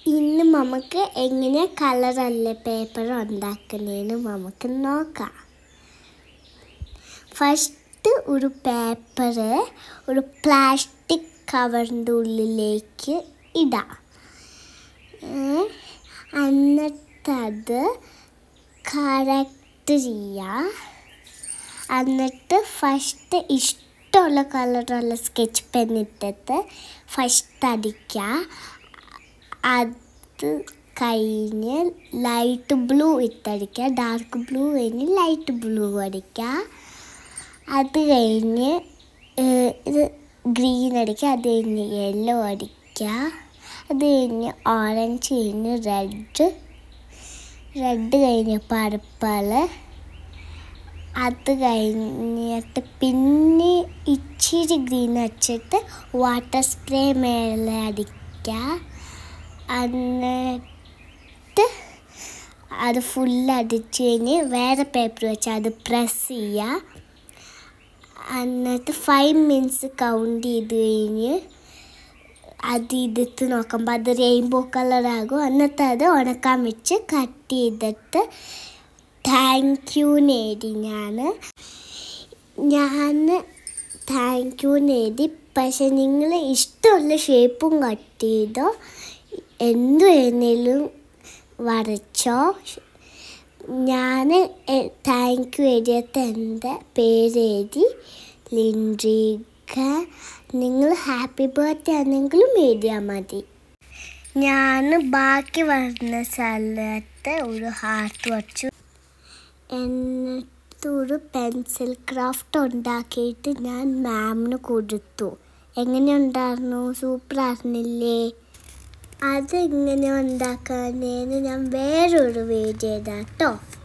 ഇന്ന് നമുക്ക് എങ്ങനെ കളറല്ല പേപ്പർ ഉണ്ടാക്കുന്നതെന്ന് നമുക്ക് നോക്കാം ഫസ്റ്റ് ഒരു പേപ്പർ ഒരു പ്ലാസ്റ്റിക് കവറിൻ്റെ ഉള്ളിലേക്ക് ഇടാം ഏ, എന്നിട്ടത് കറക്റ്റ് ചെയ്യുക എന്നിട്ട് ഫസ്റ്റ് ഇഷ്ടമുള്ള കളറുള്ള സ്കെച്ച് പെൻ ഇട്ടിട്ട് ഫസ്റ്റ് അടിക്കുക അത് കഴിഞ്ഞ് ലൈറ്റ് ബ്ലൂ ഇട്ടടിക്കുക ഡാർക്ക് ബ്ലൂ കഴിഞ്ഞ് ലൈറ്റ് ബ്ലൂ അടിക്കുക അത് കഴിഞ്ഞ് ഏഹ്, ഇത് ഗ്രീൻ അടിക്കുക അത് കഴിഞ്ഞ് യെല്ലോ അടിക്കുക അത് കഴിഞ്ഞ് ഓറഞ്ച് കഴിഞ്ഞ് റെഡ് റെഡ് കഴിഞ്ഞ് പർപ്പിള് അത് കഴിഞ്ഞിട്ട് പിന്നെ ഇച്ചിരി ഗ്രീൻ വെച്ചിട്ട് വാട്ടർ സ്പ്രേ മേലെ അടിക്കുക എന്നിട്ട് അത് ഫുൾ അടിച്ച് കഴിഞ്ഞ് വേറെ പേപ്പർ വെച്ച് അത് പ്രസ് ചെയ്യുക എന്നിട്ട് ഫൈവ് മിനിറ്റ്സ് കൗണ്ട് ചെയ്ത് കഴിഞ്ഞ് അത് എടുത്ത് നോക്കുമ്പോൾ അത് റെയിൻബോ കളറാകും എന്നിട്ട് അത് ഉണക്കാൻ വെച്ച് കട്ട് ചെയ്തിട്ട് താങ്ക് യു നേടി ഞാൻ ഞാൻ താങ്ക് യു നേടി പക്ഷെ നിങ്ങൾ ഇഷ്ടമുള്ള ഷേപ്പും കട്ട് ചെയ്തോ എന്തു വേണേലും വരച്ചോ ഞാൻ താങ്ക് യു എഴുതിയത് എൻ്റെ പേര് എഴുതി ലിൻഡ്രിക നിങ്ങൾ ഹാപ്പി ബർത്ത്ഡേ ആണെങ്കിലും എഴുതിയാൽ മതി ഞാൻ ബാക്കി വരുന്ന സ്ഥലത്ത് ഒരു ഹാർട്ട് വച്ചു എന്നിട്ട് ഒരു പെൻസിൽ ക്രാഫ്റ്റ് ഉണ്ടാക്കിയിട്ട് ഞാൻ മാമിന് കൊടുത്തു എങ്ങനെ ഉണ്ടായിരുന്നു സൂപ്പർ ആയിരുന്നില്ലേ അതെങ്ങനെ ഉണ്ടാക്കാനേന്ന് ഞാൻ വേറൊരു വീഡിയോ ഇടാം കേട്ടോ